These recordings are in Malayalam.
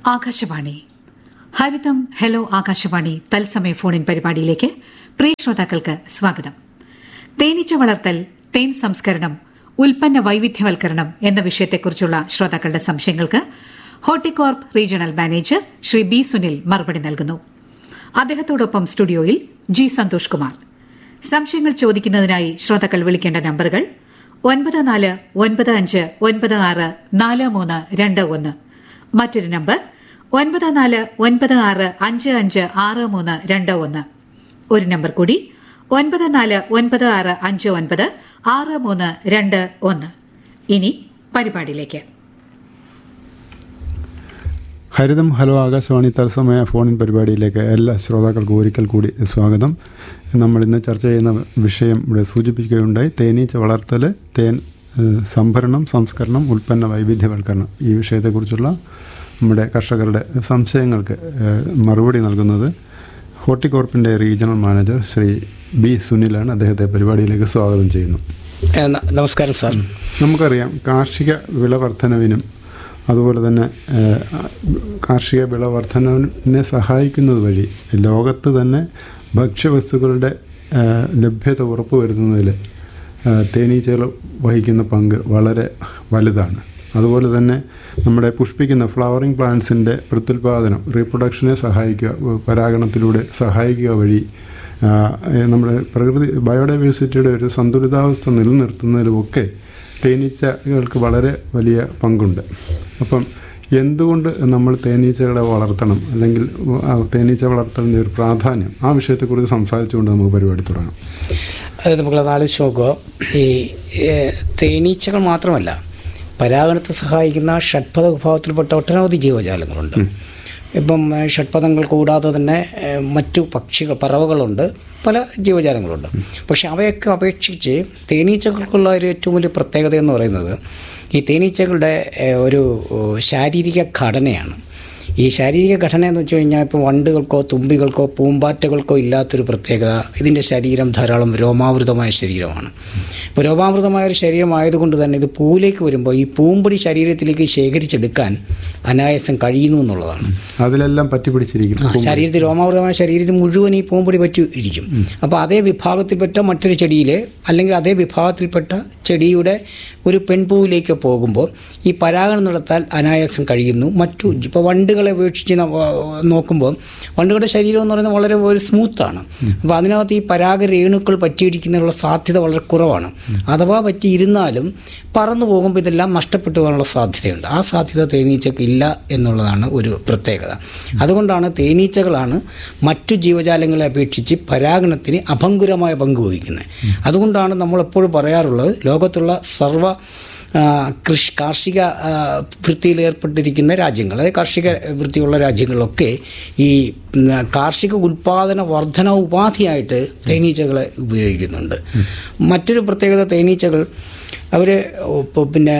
ആകാശവാണി ഹരിതം ഹലോ ആകാശവാണി തത്സമയ ഫോണിൻ പരിപാടിയിലേക്ക് പ്രിയ ശ്രോതാക്കൾക്ക് സ്വാഗതം തേനീച്ച വളർത്തൽ തേൻ സംസ്കരണം ഉൽപ്പന്ന വൈവിധ്യവൽക്കരണം എന്ന വിഷയത്തെക്കുറിച്ചുള്ള ശ്രോതാക്കളുടെ സംശയങ്ങൾക്ക് Horticorp regional manager Shri B Sunil മറുപടി നൽകുന്നു അദ്ദേഹത്തോടൊപ്പം സ്റ്റുഡിയോയിൽ ജി സന്തോഷ് കുമാർ സംശയങ്ങൾ ചോദിക്കുന്നതിനായി ശ്രോതാക്കൾ വിളിക്കേണ്ട നമ്പറുകൾ ഒൻപത് നാല് ഒൻപത് അഞ്ച് ഒൻപത് ആറ് നാല് മൂന്ന് രണ്ട് ഒന്ന് മറ്റൊരു നമ്പർ ഒൻപത് നാല് ഒൻപത് ആറ് അഞ്ച് അഞ്ച് ആറ് മൂന്ന് രണ്ട് ഒന്ന് ഒരു നമ്പർ കൂടി ഒൻപത് നാല് ഒൻപത് ആറ് അഞ്ച് ഒൻപത് ആറ് മൂന്ന് രണ്ട് ഒന്ന് ഇനി പരിപാടിയിലേക്ക് ഹരിതം ഹലോ ആകാശവാണി തത്സമയ ഫോണിൻ പരിപാടിയിലേക്ക് എല്ലാ ശ്രോതാക്കൾക്കും ഒരിക്കൽ കൂടി സ്വാഗതം നമ്മൾ ഇന്ന് ചർച്ച ചെയ്യുന്ന വിഷയം ഇവിടെ സൂചിപ്പിക്കുകയുണ്ടായി തേനീച്ച വളർത്തൽ തേൻ ഏഹ്, സംഭരണം സംസ്കരണം ഉൽപ്പന്ന വൈവിധ്യവൽക്കരണം ഈ വിഷയത്തെക്കുറിച്ചുള്ള നമ്മുടെ കർഷകരുടെ സംശയങ്ങൾക്ക് ഏഹ്, മറുപടി നൽകുന്നത് ഹോർട്ടികോർപ്പിൻ്റെ റീജിയണൽ മാനേജർ ശ്രീ ബി സുനിലാണ് അദ്ദേഹത്തെ പരിപാടിയിലേക്ക് സ്വാഗതം ചെയ്യുന്നു ഏ, ന- നമസ്കാരം സാർ നമുക്കറിയാം കാർഷിക വിള വർധനവിനും അതുപോലെ തന്നെ ഏഹ്, കാർഷിക വിള വർധനവിനെ സഹായിക്കുന്നത് വഴി ലോകത്ത് തന്നെ ഭക്ഷ്യവസ്തുക്കളുടെ ഏഹ്, ലഭ്യത ഉറപ്പുവരുത്തുന്നതിൽ ഏഹ്, തേനീച്ചകൾ വഹിക്കുന്ന പങ്ക് വളരെ വലുതാണ് അതുപോലെ തന്നെ നമ്മുടെ പുഷ്പിക്കുന്ന ഫ്ലവറിംഗ് പ്ലാന്റ്സിൻ്റെ പ്രത്യുൽപാദനം റീപ്രൊഡക്ഷനെ സഹായിക്കുക പരാഗണത്തിലൂടെ സഹായിക്കുക വഴി ആ, ഏഹ് നമ്മുടെ പ്രകൃതി ബയോഡൈവേഴ്സിറ്റിയുടെ ഒരു സന്തുലിതാവസ്ഥ നിലനിർത്തുന്നതിലുമൊക്കെ തേനീച്ചകൾക്ക് വളരെ വലിയ പങ്കുണ്ട് അപ്പം എന്തുകൊണ്ട് നമ്മൾ തേനീച്ചകളെ വളർത്തണം അല്ലെങ്കിൽ ആ തേനീച്ച വളർത്തലിൻ്റെ ഒരു പ്രാധാന്യം ആ വിഷയത്തെക്കുറിച്ച് സംസാരിച്ചുകൊണ്ട് നമുക്ക് പരിപാടി തുടങ്ങാം അത് നമുക്കത് ആലോചിച്ച് നോക്കുക ഈ ഏ, തേനീച്ചകൾ മാത്രമല്ല പരാഗണത്തെ സഹായിക്കുന്ന ഷഡ്പദ വിഭാഗത്തിൽപ്പെട്ട ഒട്ടനവധി ജീവജാലങ്ങളുണ്ട് ഇപ്പം ഏ, ഷഡ്പദങ്ങൾ കൂടാതെ തന്നെ ഏ, മറ്റു പക്ഷികൾ പറവകളുണ്ട് പല ജീവജാലങ്ങളുണ്ട് പക്ഷെ അവയൊക്കെ അപേക്ഷിച്ച് തേനീച്ചകൾക്കുള്ള ഒരു ഏറ്റവും വലിയ പ്രത്യേകത എന്ന് പറയുന്നത് ഈ തേനീച്ചകളുടെ ഏ, ഒരു ഓ, ശാരീരിക ഘടനയാണ് ഈ ശാരീരിക ഘടന എന്ന് വെച്ച് കഴിഞ്ഞാൽ ഇപ്പോൾ വണ്ടുകൾക്കോ തുമ്പികൾക്കോ പൂമ്പാറ്റകൾക്കോ ഇല്ലാത്തൊരു പ്രത്യേകത ഇതിൻ്റെ ശരീരം ധാരാളം രോമാവൃതമായ ശരീരമാണ് ഇപ്പോൾ രോമാവൃതമായ ഒരു ശരീരമായതുകൊണ്ട് തന്നെ ഇത് പൂവിലേക്ക് വരുമ്പോൾ ഈ പൂമ്പൊടി ശരീരത്തിലേക്ക് ശേഖരിച്ചെടുക്കാൻ അനായാസം കഴിയുന്നു എന്നുള്ളതാണ് അതിലെല്ലാം പറ്റിപ്പിടിച്ചിരിക്കും ആ, ശരീരത്തിൽ രോമാവൃതമായ ശരീരത്തിൽ മുഴുവൻ ഈ പൂമ്പൊടി പറ്റി ഇരിക്കും അപ്പോൾ അതേ വിഭാഗത്തിൽപ്പെട്ട മറ്റൊരു ചെടിയിൽ അല്ലെങ്കിൽ അതേ വിഭാഗത്തിൽപ്പെട്ട ചെടിയുടെ ഒരു പെൺപൂവിലേക്ക് പോകുമ്പോൾ ഈ പരാഗണം നടത്താൻ അനായാസം കഴിയുന്നു മറ്റു ഇപ്പോൾ വണ്ടുകളെ വീക്ഷിച്ച് ന- വ- നോക്കുമ്പോൾ വണ്ടുകളുടെ ശരീരം എന്ന് പറയുന്നത് വളരെ ഒരു സ്മൂത്താണ് അപ്പോൾ അതിനകത്ത് ഈ പരാഗ രേണുക്കൾ പറ്റിയിരിക്കുന്നതിനുള്ള സാധ്യത വളരെ കുറവാണ് അഥവാ പറ്റിയിരുന്നാലും പറന്നു പോകുമ്പോൾ ഇതെല്ലാം നഷ്ടപ്പെട്ടു പോകാനുള്ള സാധ്യതയുണ്ട് ആ സാധ്യത തേനീച്ചക്ക് ഇല്ല എന്നുള്ളതാണ് ഒരു പ്രത്യേകത അതുകൊണ്ടാണ് തേനീച്ചകളാണ് മറ്റു ജീവജാലങ്ങളെ അപേക്ഷിച്ച് പരാഗണത്തിന് അഭങ്കുരമായ പങ്ക് വഹിക്കുന്നത് അതുകൊണ്ടാണ് നമ്മൾ എപ്പോഴും പറയാറുള്ളത് ലോകത്തുള്ള സർവ്വ ആ, കൃഷി കാർഷിക ആ, വൃത്തിയിൽ ഏർപ്പെട്ടിരിക്കുന്ന രാജ്യങ്ങൾ അതായത് കാർഷിക വൃത്തിയുള്ള രാജ്യങ്ങളിലൊക്കെ ഈ ഉം, കാർഷിക ഉൽപാദന വർധന ഉപാധിയായിട്ട് തേനീച്ചകളെ ഉപയോഗിക്കുന്നുണ്ട് മറ്റൊരു പ്രത്യേകത തേനീച്ചകൾ അവർ പിന്നെ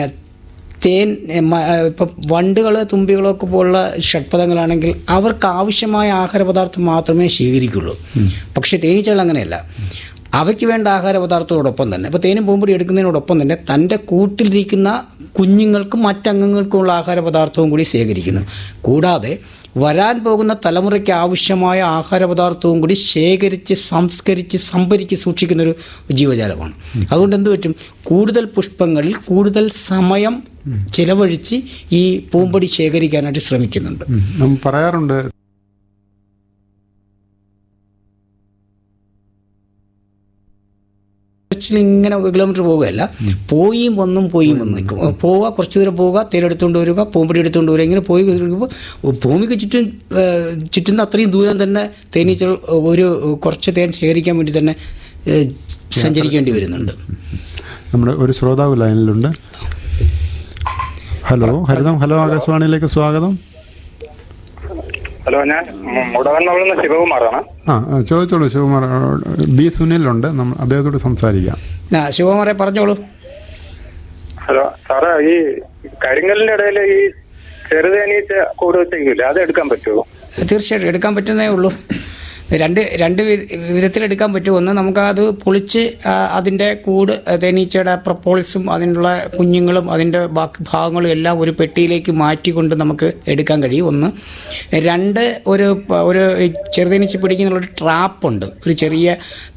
തേൻ ഇപ്പം വണ്ടുകൾ തുമ്പികളൊക്കെ പോലുള്ള ഷഡ്പദങ്ങളാണെങ്കിൽ അവർക്ക് ആവശ്യമായ ആഹാരപദാർത്ഥം മാത്രമേ സ്വീകരിക്കുള്ളൂ പക്ഷേ തേനീച്ചകൾ അങ്ങനെയല്ല അവയ്ക്ക് വേണ്ട ആഹാരപദാർത്ഥത്തോടൊപ്പം തന്നെ ഇപ്പോൾ തേനും പൂമ്പൊടി എടുക്കുന്നതിനോടൊപ്പം തന്നെ തൻ്റെ കൂട്ടിലിരിക്കുന്ന കുഞ്ഞുങ്ങൾക്കും മറ്റംഗങ്ങൾക്കുമുള്ള ആഹാരപദാർത്ഥവും കൂടി ശേഖരിക്കുന്നു കൂടാതെ വരാൻ പോകുന്ന തലമുറയ്ക്ക് ആവശ്യമായ ആഹാരപദാർത്ഥവും കൂടി ശേഖരിച്ച് സംസ്കരിച്ച് സംഭരിച്ച് സൂക്ഷിക്കുന്ന ഒരു ജീവജാലമാണ് അതുകൊണ്ട് എന്ത് പറ്റും കൂടുതൽ പുഷ്പങ്ങളിൽ കൂടുതൽ സമയം ചിലവഴിച്ച് ഈ പൂമ്പൊടി ശേഖരിക്കാനായിട്ട് ശ്രമിക്കുന്നുണ്ട് ഉം. നമ്മൾ പറയാറുണ്ട് ആക്ച്വലി ഇങ്ങനെ ഒരു കിലോമീറ്റർ പോവുകയല്ല പോയും വന്നും പോയും വന്നും നിൽക്കും പോവുക കുറച്ച് ദൂരം പോവുക തേരെടുത്തുകൊണ്ട് വരിക പൂമ്പടി എടുത്തുകൊണ്ട് വരിക ഇങ്ങനെ പോയി കഴിയുമ്പോൾ ഭൂമിക്ക് ചുറ്റും ഏഹ്, ചുറ്റുന്ന അത്രയും ദൂരം തന്നെ തേനീച്ചകൾ ഒരു കുറച്ച് തേൻ ശേഖരിക്കാൻ വേണ്ടി തന്നെ ഏഹ്, സഞ്ചരിക്കേണ്ടി വരുന്നുണ്ട് നമ്മുടെ ഒരു ശ്രോതാവ് ലൈനിലുണ്ട് ഹലോ ഹരിതം ഹലോ ആകാശവാണിയിലേക്ക് സ്വാഗതം ഹലോ ഞാൻ മുടവണ്ണവിടുന്ന് ശിവകുമാറാണ് ആ ആ, ചോദിച്ചോളൂ ശിവകുമാർ ആ, ബി സുനിലുണ്ട് നമ്മൾ അദ്ദേഹത്തോട് സംസാരിക്കാം ആ ശിവകുമാറെ പറഞ്ഞോളൂ ഹലോ സാറേ ഈ കരിങ്കലിന്റെ ഇടയിൽ ഈ ചെറുതേനീച്ച കൂട് വെച്ചെങ്കിലേ അത് എടുക്കാൻ പറ്റുമോ തീർച്ചയായിട്ടും എടുക്കാൻ പറ്റുന്നേ ഉള്ളൂ രണ്ട് രണ്ട് വി- വിധത്തിലെടുക്കാൻ പറ്റും ഒന്ന് നമുക്കത് പൊളിച്ച് ആ, അതിൻ്റെ കൂട് ആ, തേനീച്ചയുടെ പ്രപ്പോൾസും അതിനുള്ള കുഞ്ഞുങ്ങളും അതിൻ്റെ ബാക്കി ഭാഗങ്ങളും എല്ലാം ഒരു പെട്ടിയിലേക്ക് മാറ്റിക്കൊണ്ട് നമുക്ക് എടുക്കാൻ കഴിയും ഒന്ന് രണ്ട് ഒരു പ- ഒരു ചെറുതേനീച്ച പിടിക്കുന്നുള്ള ഒരു ട്രാപ്പുണ്ട് ഒരു ചെറിയ